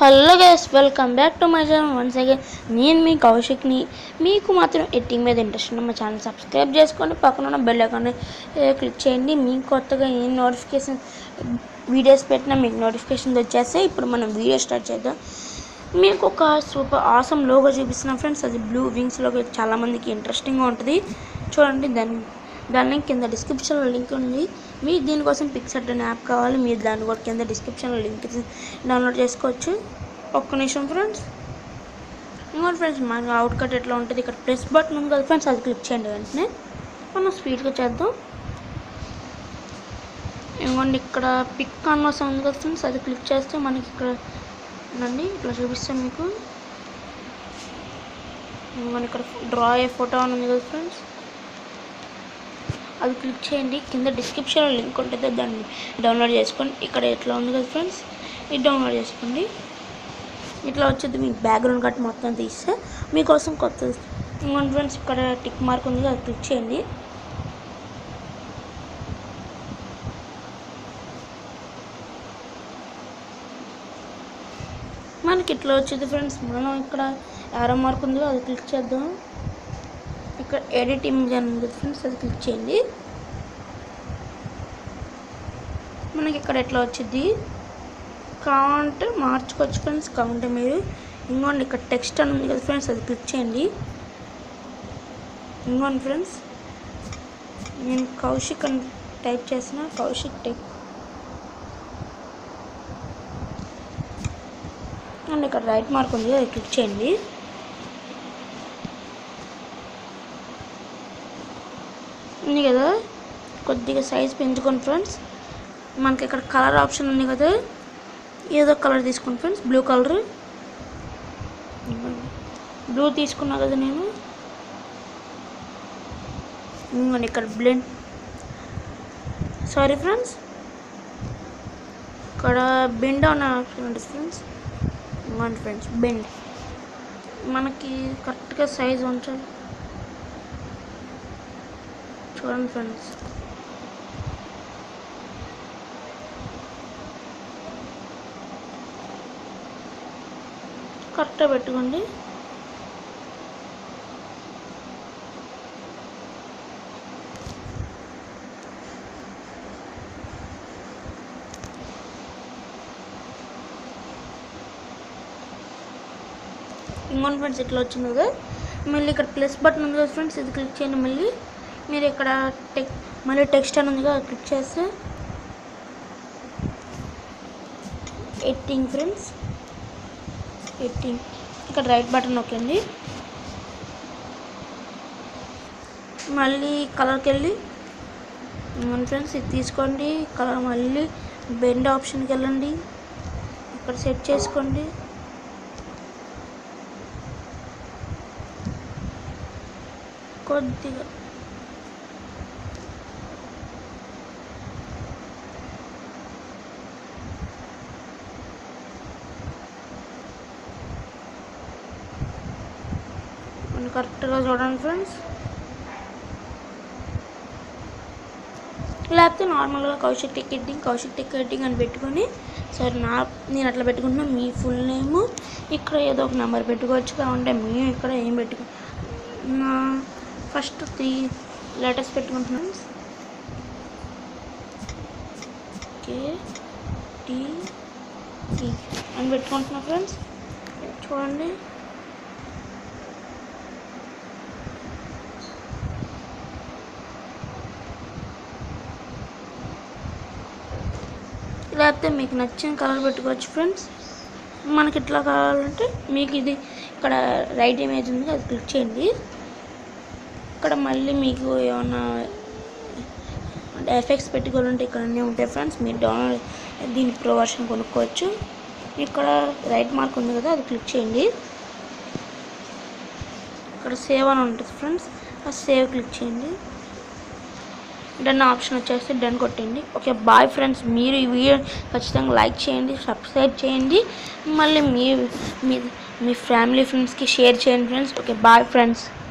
hello guys welcome back to my channel once again నేను మీ కౌశిక్ని మీకు మాత్రం ఎడిటింగ్ మీద ఇంట్రెస్ట్ ఉన్న మా ఛానల్ సబ్స్క్రైబ్ చేసుకోండి పక్కన ఉన్న బెల్ ఐకాన్ క్లిక్ చేయండి మీకు కొత్తగా ఏ నోటిఫికేషన్ వీడియోస్ పెట్టినా మీకు నోటిఫికేషన్ వచ్చేస్తాయి ఇప్పుడు మనం వీడియో స్టార్ట్ చేద్దాం మీకు ఒక సూపర్ ఆసమ్ లోగో చూపిస్తున్నాం ఫ్రెండ్స్ అది బ్లూ వింగ్స్ లోగో చాలామందికి ఇంట్రెస్టింగ్గా ఉంటుంది చూడండి దాని దాని లింక్ కింద డిస్క్రిప్షన్లో లింక్ ఉంది మీకు దీనికోసం పిక్సెట్ అనే యాప్ కావాలి మీరు దాన్ని కూడా కింద డిస్క్రిప్షన్లో లింక్ డౌన్లోడ్ చేసుకోవచ్చు ఒక్క నిమిషం ఫ్రెండ్స్ ఇంకోటి ఫ్రెండ్స్ మన అవుట్ కట్ ఎట్లా ఉంటుంది ఇక్కడ ప్రెస్ బటన్ ఉంది కదా ఫ్రెండ్స్ అది క్లిక్ చేయండి వెంటనే మనం స్పీడ్గా చేద్దాం ఇంకోండి ఇక్కడ పిక్ కాన్వాస్ ఉంది కదా ఫ్రెండ్స్ అది క్లిక్ చేస్తే మనకి ఇక్కడ నండి ఇట్లా చూపిస్తాం మీకు ఇంకోండి ఇక్కడ డ్రా అయ్యే ఫోటో అని ఉంది కదా ఫ్రెండ్స్ అది క్లిక్ చేయండి కింద డిస్క్రిప్షన్లో లింక్ ఉంటుంది దాన్ని డౌన్లోడ్ చేసుకోండి ఇక్కడ ఎట్లా ఉంది కదా ఫ్రెండ్స్ ఇది డౌన్లోడ్ చేసుకోండి ఇట్లా వచ్చేది మీకు బ్యాక్గ్రౌండ్ కట్ మొత్తం తీస్తే మీకోసం కొత్త ఇంకోటి ఫ్రెండ్స్ ఇక్కడ టిక్ మార్క్ ఉంది కదా, అది క్లిక్ చేయండి మనకి ఇట్లా వచ్చేది ఫ్రెండ్స్ మనం ఇక్కడ యారో మార్క్ ఉంది కదా, అది క్లిక్ చేద్దాం ఇక్కడ ఎడిట్ ఇమేజ్ అని ఉంది ఫ్రెండ్స్ అది క్లిక్ చేయండి మనకి ఇక్కడ ఎట్లా వచ్చింది కావాలంటే మార్చుకోవచ్చు ఫ్రెండ్స్ కావాలంటే మీరు ఇంకోండి ఇక్కడ టెక్స్ట్ అని ఉంది కదా ఫ్రెండ్స్ అది క్లిక్ చేయండి ఇంకోండి ఫ్రెండ్స్ నేను కౌశిక్ అని టైప్ చేసిన కౌశిక్ టెక్ అండ్ ఇక్కడ రైట్ మార్క్ ఉంది అది క్లిక్ చేయండి ఉంది కదా కొద్దిగా సైజ్ పెంచుకోండి ఫ్రెండ్స్ మనకి ఇక్కడ కలర్ ఆప్షన్ ఉంది కదా ఏదో కలర్ తీసుకోండి ఫ్రెండ్స్ బ్లూ కలర్ బ్లూ తీసుకున్నా కదా నేను ఇంకోండి ఇక్కడ బ్లెండ్ సారీ ఫ్రెండ్స్ ఇక్కడ బెండ్ అనే ఆప్షన్ ఉంటుంది ఫ్రెండ్స్ ఇంకోండి ఫ్రెండ్స్ బెండ్ మనకి కరెక్ట్గా సైజ్ ఉంచాలి చూడండి ఫ్రెండ్స్ కరెక్ట్గా పెట్టుకోండి ఇంకోటి ఫ్రెండ్స్ ఇట్లా వచ్చింది కదా మళ్ళీ ఇక్కడ ప్లస్ బటన్ ఉంది కదా ఫ్రెండ్స్ ఇది క్లిక్ చేయండి మళ్ళీ మీరు ఇక్కడ టెక్ మళ్ళీ టెక్స్ట్ అని ఉంది కదా అది క్లిక్ చేస్తే ఎట్టింగ్ ఫ్రెండ్స్ ఎట్టింగ్ ఇక్కడ రైట్ బటన్ నొక్కండి మళ్ళీ కలర్కి వెళ్ళి మన ఫ్రెండ్స్ ఇది తీసుకోండి కలర్ మళ్ళీ బెండ్ ఆప్షన్కి వెళ్ళండి ఇక్కడ సెట్ చేసుకోండి కొద్దిగా మనం కరెక్ట్గా చూడండి ఫ్రెండ్స్ లేకపోతే నార్మల్గా Kaushik tech editing Kaushik tech editing అని పెట్టుకొని సరే నా నేను అట్లా పెట్టుకుంటున్నా మీ ఫుల్ నేము ఇక్కడ ఏదో ఒక నెంబర్ పెట్టుకోవచ్చు కావంటే మేము ఇక్కడ ఏం పెట్టుకో నా ఫస్ట్ త్రీ లెటర్స్ పెట్టుకుంటున్నాం కే టీ ఈ అని పెట్టుకుంటున్నా ఫ్రెండ్స్ చూడండి లేకపోతే మీకు నచ్చిన కలర్ పెట్టుకోవచ్చు ఫ్రెండ్స్ మనకి ఇట్లా కావాలంటే మీకు ఇది ఇక్కడ రైట్ ఇమేజ్ ఉంది అది క్లిక్ చేయండి ఇక్కడ మళ్ళీ మీకు ఏమన్నా ఎఫెక్ట్స్ పెట్టుకోవాలంటే ఇక్కడ అన్నీ ఉంటాయి ఫ్రెండ్స్ మీరు డౌన్లోడ్ దీని ప్రో వర్షన్ కొనుక్కోవచ్చు ఇక్కడ రైట్ మార్క్ ఉంది కదా అది క్లిక్ చేయండి ఇక్కడ సేవ్ అని ఉంటుంది ఫ్రెండ్స్ ఆ సేవ్ క్లిక్ చేయండి డన్ ఆప్షన్ వచ్చేసి డన్ కొట్టండి ఓకే బాయ్ ఫ్రెండ్స్ మీరు ఈ వీడియో ఖచ్చితంగా లైక్ చేయండి సబ్స్క్రైబ్ చేయండి మళ్ళీ మీ మీ మీ ఫ్యామిలీ ఫ్రెండ్స్కి షేర్ చేయండి ఫ్రెండ్స్ ఓకే బాయ్ ఫ్రెండ్స్